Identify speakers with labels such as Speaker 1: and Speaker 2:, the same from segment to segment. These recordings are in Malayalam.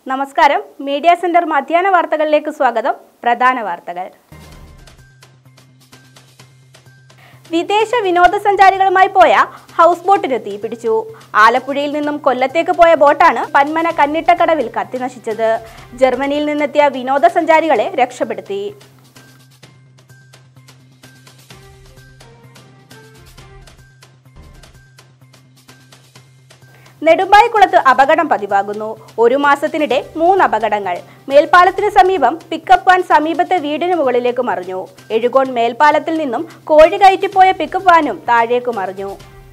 Speaker 1: നമസ്കാരം മീഡിയ സെന്റർ മധ്യാഹ്ന വാർത്തകളിലേക്ക് സ്വാഗതം പ്രധാന വാർത്തകൾ വിദേശ വിനോദസഞ്ചാരികളുമായി പോയ ഹൗസ് ബോട്ടിന് തീപിടിച്ചു ആലപ്പുഴയിൽ നിന്നും കൊല്ലത്തേക്ക് പോയ ബോട്ടാണ് പന്മന കന്നിട്ടക്കടവിൽ കത്തിനശിച്ചത് ജർമ്മനിയിൽ നിന്നെത്തിയ വിനോദസഞ്ചാരികളെ രക്ഷപ്പെടുത്തി നെടുമ്പായിക്കുളത്ത് അപകടം പതിവാകുന്നു ഒരു മാസത്തിനിടെ മൂന്ന് അപകടങ്ങൾ മേൽപ്പാലത്തിന് സമീപം പിക്കപ്പ് വാൻ സമീപത്തെ വീടിന് മുകളിലേക്ക് മറിഞ്ഞു എഴുകോൺ മേൽപ്പാലത്തിൽ നിന്നും കോഴി കയറ്റിപ്പോയ പിക്കപ്പ് വാനും താഴേക്ക് മറിഞ്ഞു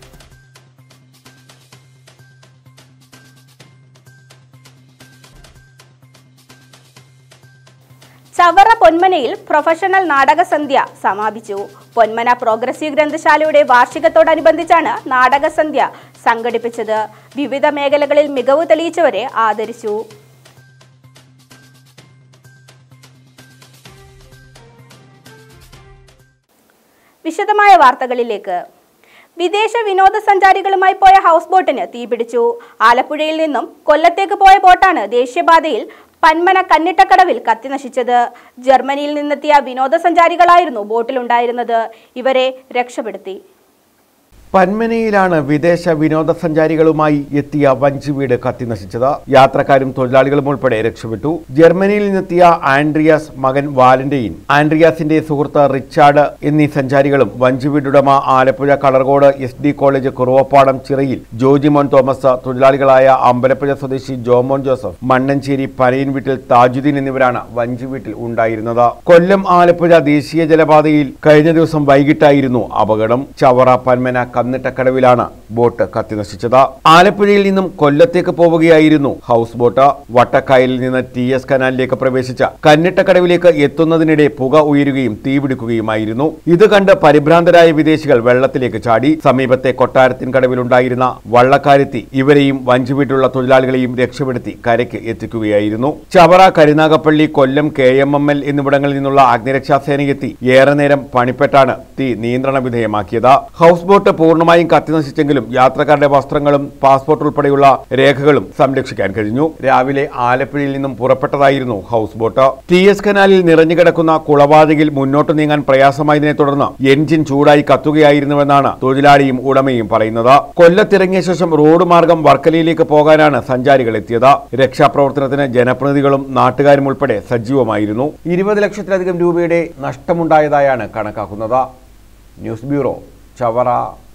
Speaker 1: ചവറ പൊന്മനയിൽ പ്രൊഫഷണൽ നാടകസന്ധ്യ സമാപിച്ചു പൊന്മന പ്രോഗ്രസീവ് ഗ്രന്ഥശാലയുടെ വാർഷികത്തോടനുബന്ധിച്ചാണ് നാടകസന്ധ്യ സംഘടിപ്പിച്ചത് വിവിധ മേഖലകളിൽ മികവ് തെളിയിച്ചവരെ ആദരിച്ചു വിശദമായ വാർത്തകളിലേക്ക് വിദേശ വിനോദസഞ്ചാരികളുമായി പോയ ഹൗസ് ബോട്ടിന് തീപിടിച്ചു ആലപ്പുഴയിൽ നിന്നും കൊല്ലത്തേക്ക് പോയ ബോട്ടാണ് ദേശീയപാതയിൽ പന്മന കന്നിട്ടക്കടവിൽ കത്തിനശിച്ചത് ജർമ്മനിയിൽ നിന്നെത്തിയ വിനോദസഞ്ചാരികളായിരുന്നു ബോട്ടിലുണ്ടായിരുന്നത് ഇവരെ രക്ഷപ്പെടുത്തി
Speaker 2: പന്മനയിലാണ് വിദേശ വിനോദസഞ്ചാരികളുമായി എത്തിയ വഞ്ചിവീട് കത്തിനശിച്ചത് യാത്രക്കാരും തൊഴിലാളികളും ഉൾപ്പെടെ രക്ഷപ്പെട്ടു ജർമ്മനിയിൽ നിന്നെത്തിയ ആൻഡ്രിയാസ് മകൻ വാലന്റൈൻ ആൻഡ്രിയാസിന്റെ സുഹൃത്ത് റിച്ചാർഡ് എന്നീ സഞ്ചാരികളും വഞ്ചിവീടുടമ Alappuzha Kalarcode S D college Kuruvappadam Chirayil Jojimon Thomas തൊഴിലാളികളായ അമ്പലപ്പുഴ സ്വദേശി ജോമോൻ ജോസഫ് മണ്ണഞ്ചേരി പനയൻ വീട്ടിൽ താജുദ്ദീൻ എന്നിവരാണ് വഞ്ചിവീട്ടിൽ ഉണ്ടായിരുന്നത് കൊല്ലം ആലപ്പുഴ ദേശീയ ജലപാതയിൽ കഴിഞ്ഞ ദിവസം വൈകിട്ടായിരുന്നു അപകടം ചവറ പന്മന കന്നിട്ടക്കടവിലാണ് ബോട്ട് കത്തിനശിച്ചത് ആലപ്പുഴയിൽ നിന്നും കൊല്ലത്തേക്ക് പോവുകയായിരുന്നു ഹൗസ് ബോട്ട് വട്ടക്കായലിൽ നിന്ന് ടി എസ് കനാലിലേക്ക് പ്രവേശിച്ച കന്നിട്ടക്കടവിലേക്ക് എത്തുന്നതിനിടെ പുക ഉയരുകയും തീപിടിക്കുകയുമായിരുന്നു ഇത് കണ്ട് പരിഭ്രാന്തരായ വിദേശികൾ വെള്ളത്തിലേക്ക് ചാടി സമീപത്തെ കൊട്ടാരത്തിൻ കടവിലുണ്ടായിരുന്ന വള്ളക്കാരെത്തി ഇവരെയും വഞ്ചുവീട്ടുള്ള തൊഴിലാളികളെയും രക്ഷപ്പെടുത്തി കരയ്ക്ക് എത്തിക്കുകയായിരുന്നു Chavara Karunagappally Kollam K M M L എന്നിവിടങ്ങളിൽ നിന്നുള്ള അഗ്നിരക്ഷാസേനയെത്തി ഏറെ നേരം പണിപ്പെട്ടാണ് തീ നിയന്ത്രണ വിധേയമാക്കിയത് ഹൗസ് ബോട്ട് പൂർണ്ണമായും കത്തിനശിച്ചെങ്കിലും യാത്രക്കാരുടെ വസ്ത്രങ്ങളും പാസ്പോർട്ട് ഉൾപ്പെടെയുള്ള രേഖകളും സംരക്ഷിക്കാൻ കഴിഞ്ഞു രാവിലെ ആലപ്പുഴയിൽ നിന്നും പുറപ്പെട്ടതായിരുന്നു ഹൗസ് ബോട്ട് ടി എസ് കനാലിൽ നിറഞ്ഞുകിടക്കുന്ന കുളവാതികിൽ മുന്നോട്ട് നീങ്ങാൻ പ്രയാസമായതിനെ തുടർന്ന് എൻജിൻ ചൂടായി കത്തുകയായിരുന്നുവെന്നാണ് തൊഴിലാളിയും ഉടമയും പറയുന്നത് കൊല്ലത്തിറങ്ങിയ ശേഷം റോഡ് മാർഗം വർക്കലയിലേക്ക് പോകാനാണ് സഞ്ചാരികൾ എത്തിയത് രക്ഷാപ്രവർത്തനത്തിന് ജനപ്രതിനിധികളും നാട്ടുകാരും ഉൾപ്പെടെ സജീവമായിരുന്നു ഇരുപത് ലക്ഷത്തിലധികം രൂപയുടെ നഷ്ടമുണ്ടായതായാണ് കണക്കാക്കുന്നത് ന്യൂസ് ബ്യൂറോ ചവറ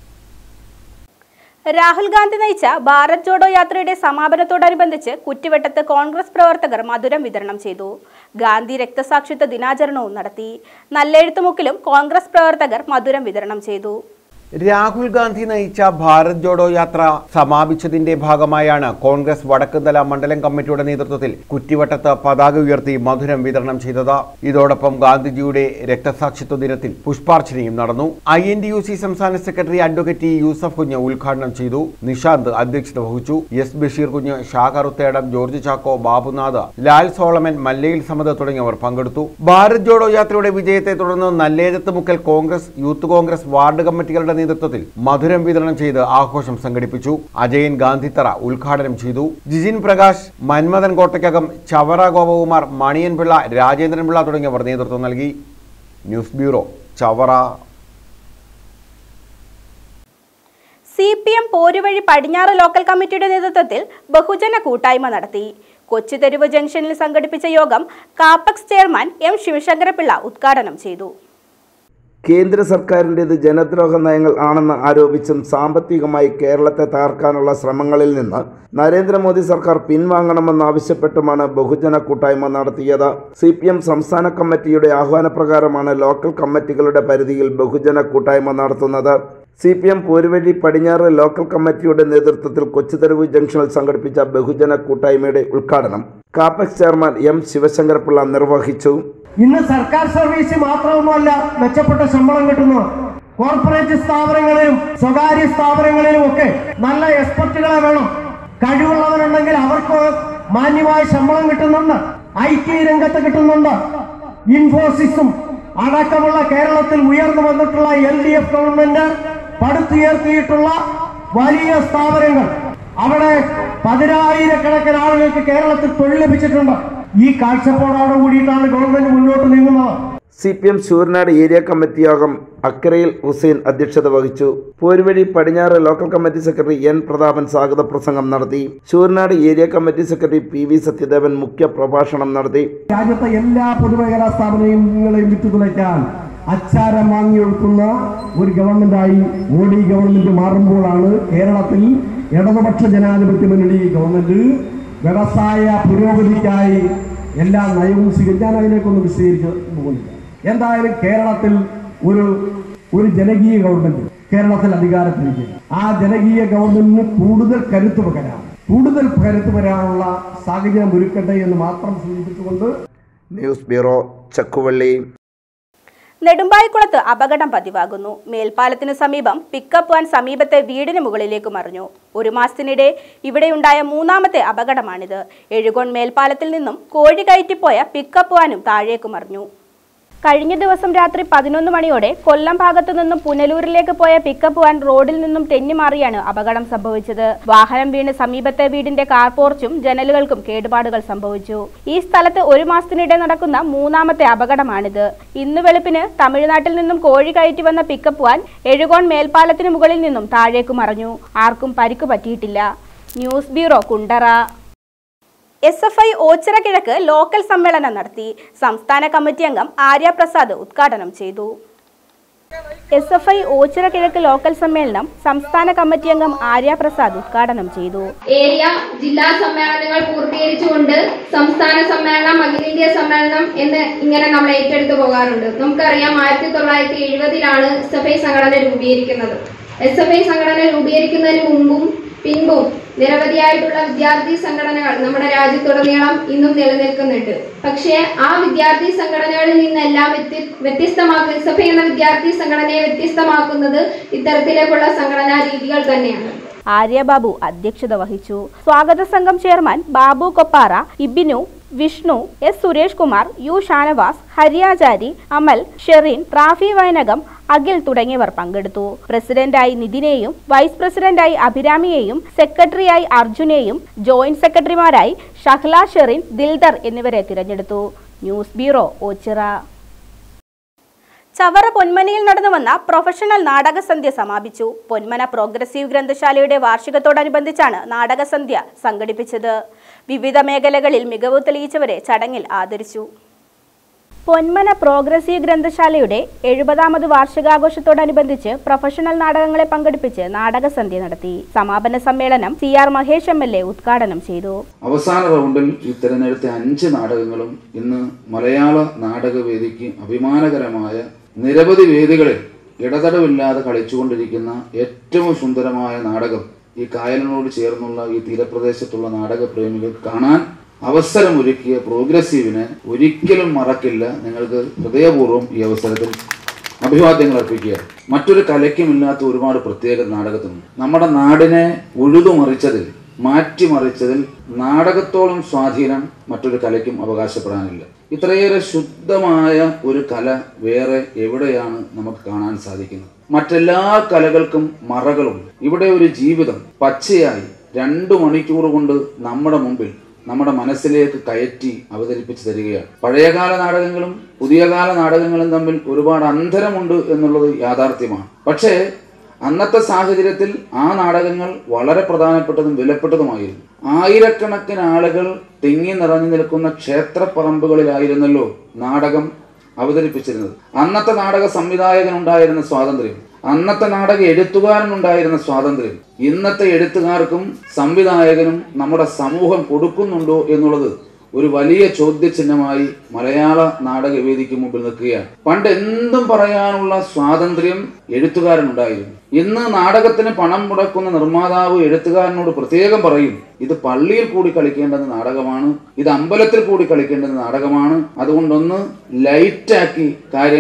Speaker 1: രാഹുൽ ഗാന്ധി നയിച്ച ഭാരത് ജോഡോ യാത്രയുടെ സമാപനത്തോടനുബന്ധിച്ച് കുറ്റിവട്ടത്ത് കോൺഗ്രസ് പ്രവർത്തകർ മധുരം വിതരണം ചെയ്തു ഗാന്ധി രക്തസാക്ഷിത്വ ദിനാചരണവും നടത്തി നല്ലെഴുത്തുമുക്കിലും കോൺഗ്രസ് പ്രവർത്തകർ മധുരം വിതരണം ചെയ്തു
Speaker 2: രാഹുൽ ഗാന്ധി നയിച്ച ഭാരത് ജോഡോ യാത്ര സമാപിച്ചതിന്റെ ഭാഗമായാണ് കോൺഗ്രസ് വടക്കുതല മണ്ഡലം കമ്മിറ്റിയുടെ നേതൃത്വത്തിൽ കുറ്റിവട്ടത്ത് പതാക ഉയർത്തി മധുരം വിതരണം ചെയ്തത് ഇതോടൊപ്പം ഗാന്ധിജിയുടെ രക്തസാക്ഷിത്വ ദിനത്തിൽ പുഷ്പാർച്ചനയും നടന്നു I N D U C സംസ്ഥാന secretary advocate T Yusuf Kunju ഉദ്ഘാടനം ചെയ്തു നിഷാന്ത് അധ്യക്ഷത വഹിച്ചു എസ് ബഷീർ കുഞ്ഞ് ഷാകറുത്തേടം ജോർജ് ചാക്കോ ബാബുനാഥ് ലാൽ സോളമൻ മല്ലയിൽ സമദ് തുടങ്ങിയവർ പങ്കെടുത്തു ഭാരത് ജോഡോ യാത്രയുടെ വിജയത്തെ തുടർന്ന് നല്ലേരത്ത് മുക്കൽ കോൺഗ്രസ് യൂത്ത് കോൺഗ്രസ് വാർഡ് കമ്മിറ്റികളുടെ നേതൃത്വത്തിൽ മധുരം വിതരണം ചെയ്ത് ആഘോഷം സംഘടിപ്പിച്ചു അജയൻ ഗാന്ധിത്തറ ഉദ്ഘാടനം ചെയ്തു ജിജിൻ പ്രകാശ് മന്മഥൻ കോട്ടയ്ക്കകം ചവറ ഗോപകുമാർ മണിയൻപിള്ള രാജേന്ദ്രൻപിള്ള തുടങ്ങിയവർ നേതൃത്വം നൽകി news bureau Chavara
Speaker 1: C P M Poruvazhi പടിഞ്ഞാറ് ലോക്കൽ കമ്മിറ്റിയുടെ നേതൃത്വത്തിൽ ബഹുജന കൂട്ടായ്മ നടത്തി കൊച്ചുതെരുവ് ജംഗ്ഷനിൽ സംഘടിപ്പിച്ച യോഗം കാപ്പക്സ് ചെയർമാൻ എം ശിവശങ്കരപിള്ള ഉദ്ഘാടനം ചെയ്തു
Speaker 3: കേന്ദ്ര സർക്കാരിൻ്റേത് ജനദ്രോഹ നയങ്ങൾ ആണെന്ന് ആരോപിച്ചും സാമ്പത്തികമായി കേരളത്തെ തകർക്കാനുള്ള ശ്രമങ്ങളിൽ നിന്ന് നരേന്ദ്രമോദി സർക്കാർ പിൻവാങ്ങണമെന്നാവശ്യപ്പെട്ടുമാണ് ബഹുജന കൂട്ടായ്മ നടത്തിയത് സി പി എം സംസ്ഥാന കമ്മിറ്റിയുടെ ആഹ്വാനപ്രകാരമാണ് ലോക്കൽ കമ്മിറ്റികളുടെ പരിധിയിൽ ബഹുജന കൂട്ടായ്മ നടത്തുന്നത് സി പി എം പോരുവഴി പടിഞ്ഞാറ് ലോക്കൽ കമ്മിറ്റിയുടെ നേതൃത്വത്തിൽ കൊച്ചുതെരുവ് ജംഗ്ഷനിൽ സംഘടിപ്പിച്ച ബഹുജന കൂട്ടായ്മയുടെ ഉദ്ഘാടനം കാപ്പക്സ് ചെയർമാൻ എം ശിവശങ്കരപിള്ള നിർവഹിച്ചു
Speaker 4: ഇന്ന് സർക്കാർ സർവീസ് മാത്രമൊന്നുമല്ല മെച്ചപ്പെട്ട ശമ്പളം കിട്ടുന്നത് കോർപ്പറേറ്റ് സ്ഥാപനങ്ങളിലും സ്വകാര്യ സ്ഥാപനങ്ങളിലും ഒക്കെ നല്ല എക്സ്പെർട്ടുകളെ വേണം കഴിവുള്ളവരുണ്ടെങ്കിൽ അവർക്ക് മാന്യമായ ശമ്പളം കിട്ടുന്നുണ്ട് ഐ ടി രംഗത്ത് കിട്ടുന്നുണ്ട് ഇൻഫോസിസും അടക്കമുള്ള കേരളത്തിൽ ഉയർന്നു വന്നിട്ടുള്ള എൽ ഡി എഫ് ഗവൺമെന്റ് പടുത്തുയർത്തിയിട്ടുള്ള വലിയ സ്ഥാപനങ്ങൾ അവിടെ പതിനായിരക്കണക്കിന് ആളുകൾക്ക് കേരളത്തിൽ തൊഴിൽ ലഭിച്ചിട്ടുണ്ട് ഈ കാഴ്ചപ്പാടോട് കൂടിയിട്ടാണ് ഗവൺമെന്റ് മുന്നോട്ട് നീങ്ങുന്നത്
Speaker 3: C P M Sooranad area committee യോഗം അക്കരയിൽ ഹുസൈൻ അധ്യക്ഷത വഹിച്ചു പോരുവഴി പടിഞ്ഞാറ് local committee secretary N Prathapan സ്വാഗത പ്രസംഗം നടത്തി Sooranad area committee secretary P V Sathyadevan മുഖ്യ പ്രഭാഷണം നടത്തി
Speaker 4: രാജ്യത്തെ എല്ലാ പൊതുമേഖലാ സ്ഥാപനങ്ങളെയും വിറ്റുതുളയ്ക്കാൻ അച്ചാരം വാങ്ങിയൊടുക്കുന്ന ഒരു ഗവൺമെന്റായി മോഡി ഗവൺമെന്റ് മാറുമ്പോഴാണ് കേരളത്തിൽ ഇടതുപക്ഷ ജനാധിപത്യ മുന്നണി ഗവൺമെന്റ് വ്യവസായ പുരോഗതിക്കായി എല്ലാ നയവും സ്വീകരിച്ച് ഞാൻ അതിലേക്കൊന്നും വിശദീകരിച്ച് പോകുന്നില്ല എന്തായാലും കേരളത്തിൽ ഒരു ഒരു ജനകീയ ഗവൺമെന്റ് കേരളത്തിൽ അധികാരത്തിലിരിക്കുന്നു ആ ജനകീയ ഗവൺമെന്റിന് കൂടുതൽ കരുത്ത് പകരാം കൂടുതൽ കരുത്ത് വരാനുള്ള സാഹചര്യം ഒരുക്കട്ടെ എന്ന് മാത്രം സൂചിപ്പിച്ചുകൊണ്ട്
Speaker 3: ന്യൂസ് ബ്യൂറോ ചക്കുവള്ളി
Speaker 1: നെടുമ്പായിക്കുളത്ത് അപകടം പതിവാകുന്നു മേൽപ്പാലത്തിന് സമീപം പിക്കപ്പ് വാൻ സമീപത്തെ വീടിന് മുകളിലേക്ക് മറിഞ്ഞു ഒരു മാസത്തിനിടെ ഇവിടെയുണ്ടായ മൂന്നാമത്തെ അപകടമാണിത് എഴുകോൺ മേൽപ്പാലത്തിൽ നിന്നും കോഴി കയറ്റിപ്പോയ പിക്കപ്പ് വാനും താഴേക്ക് മറിഞ്ഞു കഴിഞ്ഞ ദിവസം രാത്രി പതിനൊന്ന് മണിയോടെ കൊല്ലം ഭാഗത്തു നിന്നും പുനലൂരിലേക്ക് പോയ പിക്കപ്പ് വാൻ റോഡിൽ നിന്നും തെന്നിമാറിയാണ് അപകടം സംഭവിച്ചത് വാഹനം വീണ് സമീപത്തെ വീടിന്റെ കാർ പോർച്ചും ജനലുകൾക്കും കേടുപാടുകൾ സംഭവിച്ചു ഈ സ്ഥലത്ത് ഒരു മാസത്തിനിടെ നടക്കുന്ന മൂന്നാമത്തെ അപകടമാണിത് ഇന്ന് വെളുപ്പിന് തമിഴ്നാട്ടിൽ നിന്നും കോഴി കയറ്റി വന്ന പിക്കപ്പ് വാൻ എഴുകോൺ മേൽപ്പാലത്തിന് മുകളിൽ നിന്നും താഴേക്ക് മറഞ്ഞു ആർക്കും പരിക്ക് പറ്റിയിട്ടില്ല news bureau Kundara S F I Oachira കിഴക്ക് ലോക്കൽ സമ്മേളനം നടത്തി സംസ്ഥാന കമ്മിറ്റി അംഗം ആര്യ പ്രസാദ് ഉദ്ഘാടനം ചെയ്തു എസ് എഫ് ഐ ഓച്ചിറ കിഴക്ക് ലോക്കൽ സമ്മേളനം സംസ്ഥാന കമ്മിറ്റി അംഗം ആര്യ പ്രസാദ് ഉദ്ഘാടനം ചെയ്തു
Speaker 5: ഏരിയ ജില്ലാ സമ്മേളനങ്ങൾ പൂർത്തീകരിച്ചുകൊണ്ട് സംസ്ഥാന സമ്മേളനം അഖിലേന്ത്യാ സമ്മേളനം എന്ന് ഇങ്ങനെ നമ്മൾ ഏറ്റെടുത്തു പോകാറുണ്ട് നമുക്കറിയാം ആയിരത്തി തൊള്ളായിരത്തി എഴുപതിലാണ് എസ് എഫ് ഐ സംഘടന രൂപീകരിക്കുന്നത് എസ് എഫ് ഐ സംഘടന രൂപീകരിക്കുന്നതിന് മുമ്പും പിൻപും നിരവധിയായിട്ടുള്ള വിദ്യാർത്ഥി സംഘടനകൾ നമ്മുടെ രാജ്യത്തുടനീളം ഇന്നും നിലനിൽക്കുന്നുണ്ട് പക്ഷേ ആ വിദ്യാർത്ഥി സംഘടനകളിൽ നിന്നെല്ലാം വ്യത്യ വ്യത്യസ്തമാക്കുന്ന എസ് എഫ് ഐ എന്ന വിദ്യാർത്ഥി സംഘടനയെ വ്യത്യസ്തമാക്കുന്നത് ഇത്തരത്തിലേക്കുള്ള സംഘടനാ രീതികൾ തന്നെയാണ്
Speaker 1: ആര്യബാബു അധ്യക്ഷത വഹിച്ചു സ്വാഗത സംഘം chairman Babu Koppara Ibinu Vishnu S Suresh Kumar U Shanavas Hariyachari Amal Sherin Rafi Vainakam Akhil തുടങ്ങിയവർ പങ്കെടുത്തു പ്രസിഡന്റായി നിതിനെയും വൈസ് പ്രസിഡന്റായി അഭിരാമിയെയും സെക്രട്ടറിയായി അർജുനെയും ജോയിന്റ് സെക്രട്ടറിമാരായി ഷഹ്ല ഷെറിൻ ദിൽദർ എന്നിവരെ തിരഞ്ഞെടുത്തു ന്യൂസ് ബ്യൂറോ ഓച്ചിറ ചവറ പൊന്മനയിൽ നടന്നു വന്ന പ്രൊഫഷണൽ നാടകസന്ധ്യ സമാപിച്ചു പൊന്മന പ്രോഗ്രസീവ് ഗ്രന്ഥശാലയുടെ വാർഷികത്തോടനുബന്ധിച്ചാണ് നാടകസന്ധ്യ സംഘടിപ്പിച്ചത് വിവിധ മേഖലകളിൽ മികവ് തെളിയിച്ചവരെ ചടങ്ങിൽ ആദരിച്ചു പൊന്മന പ്രോഗ്രസീവ് ഗ്രന്ഥശാലയുടെ എഴുപതാമത് വാർഷികാഘോഷത്തോടനുബന്ധിച്ച് പ്രൊഫഷണൽ നാടകങ്ങളെ പങ്കെടുപ്പിച്ച് നാടകസന്ധ്യ നടത്തി സമാപന സമ്മേളനം C R Mahesh M L A ഉദ്ഘാടനം ചെയ്തു
Speaker 6: അവസാന റൗണ്ടിൽ ഈ തിരഞ്ഞെടുത്ത അഞ്ച് നാടകങ്ങളും ഇന്ന് മലയാള നാടകവേദിക്ക് അഭിമാനകരമായ നിരവധി വേദികളിൽ ഇടതടവില്ലാതെ കളിച്ചുകൊണ്ടിരിക്കുന്ന ഏറ്റവും സുന്ദരമായ നാടകം ഈ കായലിനോട് ചേർന്നുള്ള ഈ തീരപ്രദേശത്തുള്ള നാടക പ്രേമികൾ കാണാൻ അവസരമൊരുക്കിയ പ്രോഗ്രസീവിനെ ഒരിക്കലും മറക്കില്ല നിങ്ങൾക്ക് ഹൃദയപൂർവ്വം ഈ അവസരത്തിൽ അഭിവാദ്യങ്ങൾ അർപ്പിക്കുക മറ്റൊരു കലയ്ക്കുമില്ലാത്ത ഒരുപാട് പ്രത്യേക നാടകത്തിനുണ്ട് നമ്മുടെ നാടിനെ ഉഴുതുമറിച്ചതിൽ മാറ്റിമറിച്ചതിൽ നാടകത്തോളം സ്വാധീനം മറ്റൊരു കലയ്ക്കും അവകാശപ്പെടാനില്ല ഇത്രയേറെ ശുദ്ധമായ ഒരു കല വേറെ എവിടെയാണ് നമുക്ക് കാണാൻ സാധിക്കുന്നത് മറ്റെല്ലാ കലകൾക്കും മറകളുണ്ട് ഇവിടെ ഒരു ജീവിതം പച്ചയായി രണ്ടു മണിക്കൂർ കൊണ്ട് നമ്മുടെ മുമ്പിൽ നമ്മുടെ മനസ്സിലേക്ക് കയറ്റി അവതരിപ്പിച്ചു തരികയാണ് പഴയകാല നാടകങ്ങളും പുതിയ കാല നാടകങ്ങളും തമ്മിൽ ഒരുപാട് അന്തരമുണ്ട് എന്നുള്ളത് യാഥാർത്ഥ്യമാണ് പക്ഷേ അന്നത്തെ സാഹചര്യത്തിൽ ആ നാടകങ്ങൾ വളരെ പ്രധാനപ്പെട്ടതും വിലപ്പെട്ടതുമായിരുന്നു ആയിരക്കണക്കിന് ആളുകൾ തിങ്ങി നിറഞ്ഞു നിൽക്കുന്ന ക്ഷേത്രപ്പറമ്പുകളിലായിരുന്നല്ലോ നാടകം അവതരിപ്പിച്ചിരുന്നത് അന്നത്തെ നാടക സംവിധായകനുണ്ടായിരുന്ന സ്വാതന്ത്ര്യം അന്നത്തെ നാടക എഴുത്തുകാരനുണ്ടായിരുന്ന സ്വാതന്ത്ര്യം ഇന്നത്തെ എഴുത്തുകാർക്കും സംവിധായകനും നമ്മുടെ സമൂഹം കൊടുക്കുന്നുണ്ടോ എന്നുള്ളത് ഒരു വലിയ ചോദ്യചിഹ്നമായി മലയാള നാടകവേദിക്ക് മുമ്പിൽ നിൽക്കുകയാണ് പണ്ട് എന്തും പറയാനുള്ള സ്വാതന്ത്ര്യം എഴുത്തുകാരനുണ്ടായിരുന്നു ഇന്ന് നാടകത്തിന് പണം മുടക്കുന്ന നിർമ്മാതാവ് എഴുത്തുകാരനോട് പ്രത്യേകം പറയും ഇത് പള്ളിയിൽ കൂടി കളിക്കേണ്ടുന്ന നാടകമാണ് ഇത് അമ്പലത്തിൽ കൂടി കളിക്കേണ്ടുന്ന നാടകമാണ് അതുകൊണ്ടൊന്ന് ലൈറ്റാക്കി കാര്യങ്ങൾ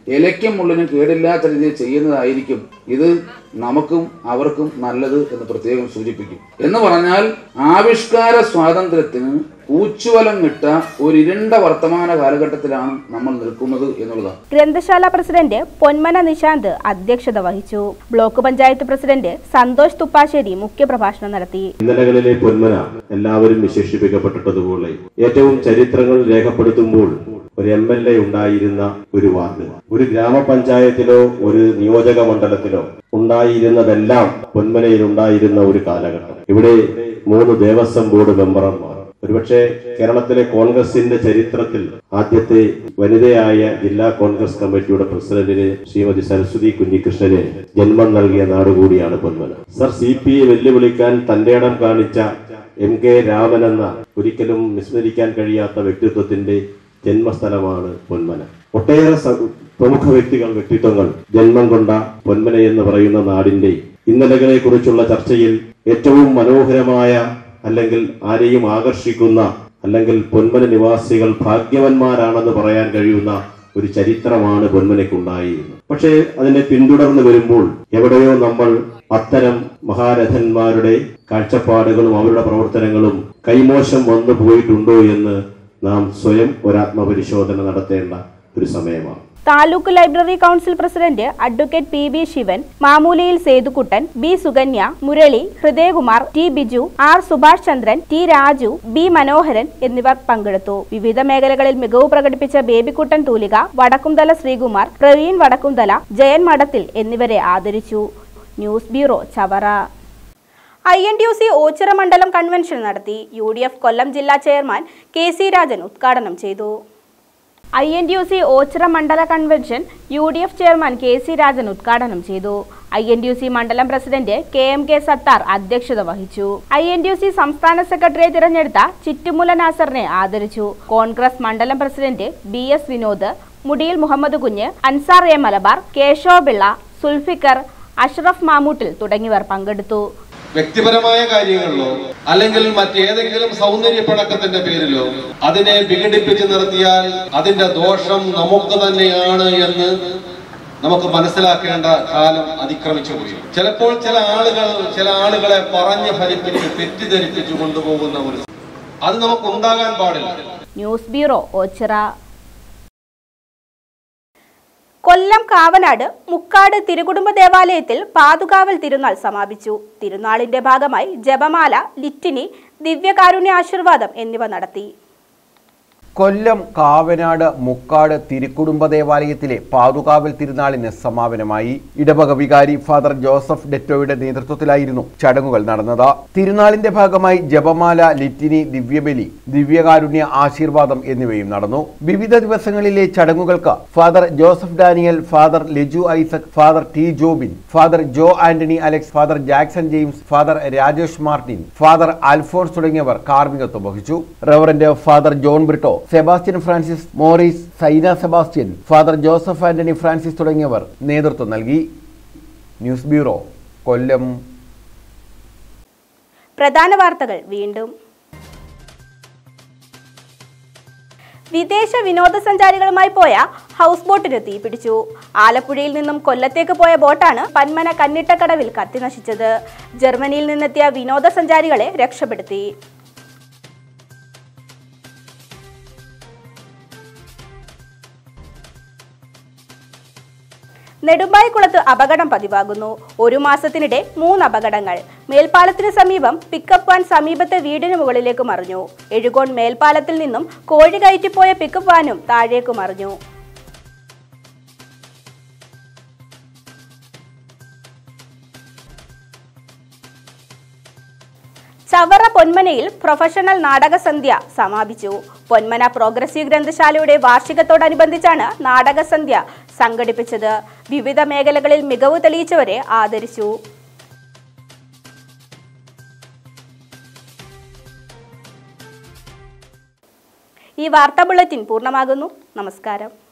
Speaker 6: ഇലയ്ക്കും മുള്ളിനും കേടില്ലാത്ത രീതിയിൽ ചെയ്യുന്നതായിരിക്കും ഇത് നമുക്കും അവർക്കും നല്ലത് എന്ന് പ്രത്യേകം സൂചിപ്പിക്കും എന്ന് പറഞ്ഞാൽ ആവിഷ്കാര സ്വാതന്ത്ര്യത്തിന് ഊച്ചുവലം കിട്ട ഒരു ഇരുണ്ട വർത്തമാന കാലഘട്ടത്തിലാണ് നമ്മൾ നിൽക്കുന്നത് എന്നുള്ളതാണ്
Speaker 1: ഗ്രന്ഥശാല പ്രസിഡന്റ് പൊന്മന നിശാന്ത് അധ്യക്ഷത വഹിച്ചു ബ്ലോക്ക് പഞ്ചായത്ത് പ്രസിഡന്റ് സന്തോഷ് തുപ്പാശ്ശേരി മുഖ്യപ്രഭാഷണം നടത്തി
Speaker 7: ഇന്നലകളിലെ പൊന്മന എല്ലാവരും വിശേഷിപ്പിക്കപ്പെട്ടിട്ടതുപോലെ ഏറ്റവും ചരിത്രങ്ങൾ രേഖപ്പെടുത്തുമ്പോൾ ഒരു എം എൽ എ ഉണ്ടായിരുന്ന ഒരു വാർഡ് ഒരു ഗ്രാമപഞ്ചായത്തിലോ ഒരു നിയോജക മണ്ഡലത്തിലോ ഉണ്ടായിരുന്നതെല്ലാം പൊന്മനയിൽ ഉണ്ടായിരുന്ന ഒരു കാലഘട്ടം ഇവിടെ മൂന്ന് ദേവസ്വം ബോർഡ് മെമ്പർമാർ ഒരുപക്ഷെ കേരളത്തിലെ കോൺഗ്രസിന്റെ ചരിത്രത്തിൽ ആദ്യത്തെ വനിതയായ ജില്ലാ കോൺഗ്രസ് കമ്മിറ്റിയുടെ പ്രസിഡന്റിന് ശ്രീമതി സരസ്വതി കുഞ്ഞികൃഷ്ണന് ജന്മം നൽകിയ നാടുകൂടിയാണ് Ponmana sir C P I വെല്ലുവിളിക്കാൻ തന്റെ ഇടം കാണിച്ച എം കെ രാമൻ എന്ന ഒരിക്കലും വിസ്മരിക്കാൻ കഴിയാത്ത വ്യക്തിത്വത്തിന്റെ ജന്മസ്ഥലമാണ് പൊന്മന ഒട്ടേറെ സ- പ്രമുഖ വ്യക്തികൾ വ്യക്തിത്വങ്ങൾ ജന്മം കൊണ്ട പൊന്മന എന്ന് പറയുന്ന നാടിന്റെ ഇന്നലകളെ കുറിച്ചുള്ള ചർച്ചയിൽ ഏറ്റവും മനോഹരമായ അല്ലെങ്കിൽ ആരെയും ആകർഷിക്കുന്ന അല്ലെങ്കിൽ പൊന്മന നിവാസികൾ ഭാഗ്യവന്മാരാണെന്ന് പറയാൻ കഴിയുന്ന ഒരു ചരിത്രമാണ് പൊന്മനയ്ക്കുണ്ടായിരുന്നത് പക്ഷേ അതിനെ പിന്തുടർന്ന് വരുമ്പോൾ എവിടെയോ നമ്മൾ അത്തരം മഹാരഥന്മാരുടെ കാഴ്ചപ്പാടുകളും അവരുടെ പ്രവർത്തനങ്ങളും കൈമോശം വന്നു പോയിട്ടുണ്ടോ എന്ന് നാം സ്വയം ഒരാത്മപരിശോധന നടത്തേണ്ട ഒരു സമയമാണ്
Speaker 1: taluk library council president advocate P B Sivan Mamoolayil Sethukuttan B Sukanya Murali Hridayakumar T Biju R Subhash Chandran T Raju B Manoharan എന്നിവർ പങ്കെടുത്തു വിവിധ മേഖലകളിൽ മികവ് പ്രകടിപ്പിച്ച ബേബിക്കുട്ടൻ തൂലിക വടക്കുംതല ശ്രീകുമാർ പ്രവീൺ വടക്കുംതല ജയൻ മഠത്തിൽ എന്നിവരെ ആദരിച്ചു news bureau Chavara I N T U C Oachira മണ്ഡലം കൺവെൻഷൻ നടത്തി യു ഡി എഫ് കൊല്ലം ജില്ലാ ചെയർമാൻ കെ സി രാജൻ ഉദ്ഘാടനം ചെയ്തു I N T U C Oachira മണ്ഡല convention U D F chairman K C Rajan ഉദ്ഘാടനം ചെയ്തു I N T U C മണ്ഡലം president K M K Sathar അധ്യക്ഷത വഹിച്ചു I N T U C സംസ്ഥാന സെക്രട്ടറിയെ തിരഞ്ഞെടുത്ത ചിറ്റുമുല നാസറിനെ ആദരിച്ചു കോൺഗ്രസ് മണ്ഡലം പ്രസിഡന്റ് ബി എസ് വിനോദ് മുടിയിൽ മുഹമ്മദ് കുഞ്ഞ് അൻസാർ എ മലബാർ കേശവപിള്ള സുൽഫിക്കർ അഷ്റഫ് മാമൂട്ടിൽ തുടങ്ങിയവർ പങ്കെടുത്തു
Speaker 8: വ്യക്തിപരമായ കാര്യങ്ങളിലോ അല്ലെങ്കിൽ മറ്റേതെങ്കിലും സൗന്ദര്യപ്പഴക്കത്തിന്റെ പേരിലോ അതിനെ വിഘടിപ്പിച്ച് നിർത്തിയാൽ അതിന്റെ ദോഷം നമുക്ക് തന്നെയാണ് എന്ന് നമുക്ക് മനസ്സിലാക്കേണ്ട കാലം അതിക്രമിച്ചു പോയി ചിലപ്പോൾ ചില ആളുകൾ ചില ആളുകളെ പറഞ്ഞ് ഫലിപ്പിച്ച് തെറ്റിദ്ധരിപ്പിച്ചു കൊണ്ടുപോകുന്ന ഒരു അത് നമുക്ക് ഉണ്ടാകാൻ പാടില്ല
Speaker 1: ന്യൂസ് ബ്യൂറോ ഓച്ചിറ കൊല്ലം കാവനാട് മുക്കാട് തിരുകുടുംബ ദേവാലയത്തിൽ പാതുകാവൽ തിരുനാൾ സമാപിച്ചു തിരുനാളിന്റെ ഭാഗമായി ജപമാല ലിറ്റിനി ദിവ്യകാരുണ്യ ആശീർവാദം എന്നിവ നടത്തി
Speaker 2: കൊല്ലം കാവനാട് മുക്കാട് തിരുക്കുടുംബ ദേവാലയത്തിലെ പാതുകാവൽ തിരുനാളിന് സമാപനമായി ഇടവക വികാരി ഫാദർ ജോസഫ് ഡെറ്റോയുടെ നേതൃത്വത്തിലായിരുന്നു ചടങ്ങുകൾ നടന്നത് തിരുനാളിന്റെ ഭാഗമായി ജപമാല ലിറ്റിനി ദിവ്യബലി ദിവ്യകാരുണ്യ ആശീർവാദം എന്നിവയും നടന്നു വിവിധ ദിവസങ്ങളിലെ ചടങ്ങുകൾക്ക് father Joseph Daniel father Liju Isaac father T Jobin father Jo Antony Alex father Jackson James father Rajesh Martin father Alphonse തുടങ്ങിയവർ കാർമ്മികത്വം വഹിച്ചു reverend father John Britto Sebastian Francis Morris Saina Sebastian father Joseph Antony Francis തുടങ്ങിയവർ നേതൃത്വം നൽകി ന്യൂസ് ബ്യൂറോ കൊല്ലം
Speaker 1: പ്രധാന വാർത്തകൾ വീണ്ടും വിദേശ വിനോദസഞ്ചാരികളുമായി പോയ ഹൗസ് ബോട്ടിന് തീപിടിച്ചു ആലപ്പുഴയിൽ നിന്നും കൊല്ലത്തേക്ക് പോയ ബോട്ടാണ് പന്മന കന്നിട്ടക്കടവിൽ കത്തിനശിച്ചത് ജർമ്മനിയിൽ നിന്നെത്തിയ വിനോദസഞ്ചാരികളെ രക്ഷപ്പെടുത്തി നെടുമ്പായിക്കുളത്ത് അപകടം പതിവാകുന്നു ഒരു മാസത്തിനിടെ മൂന്ന് അപകടങ്ങൾ മേൽപ്പാലത്തിന് സമീപം പിക്കപ്പ് വാൻ സമീപത്തെ വീടിന് മുകളിലേക്ക് മറിഞ്ഞു എഴുകോൺ മേൽപ്പാലത്തിൽ നിന്നും കോഴി കയറ്റിപ്പോയ പിക്കപ്പ് വാനും താഴേക്ക് മറിഞ്ഞു ചവറ പൊന്മനയിൽ പ്രൊഫഷണൽ നാടകസന്ധ്യ സമാപിച്ചു പൊന്മന പ്രോഗ്രസീവ് ഗ്രന്ഥശാലയുടെ വാർഷികത്തോടനുബന്ധിച്ചാണ് നാടകസന്ധ്യ സംഘടിപ്പിച്ചത് വിവിധ മേഖലകളിൽ മികവ് തെളിയിച്ചവരെ ആദരിച്ചു ഈ വാർത്താ ബുള്ളറ്റിൻ പൂർണ്ണമാകുന്നു നമസ്കാരം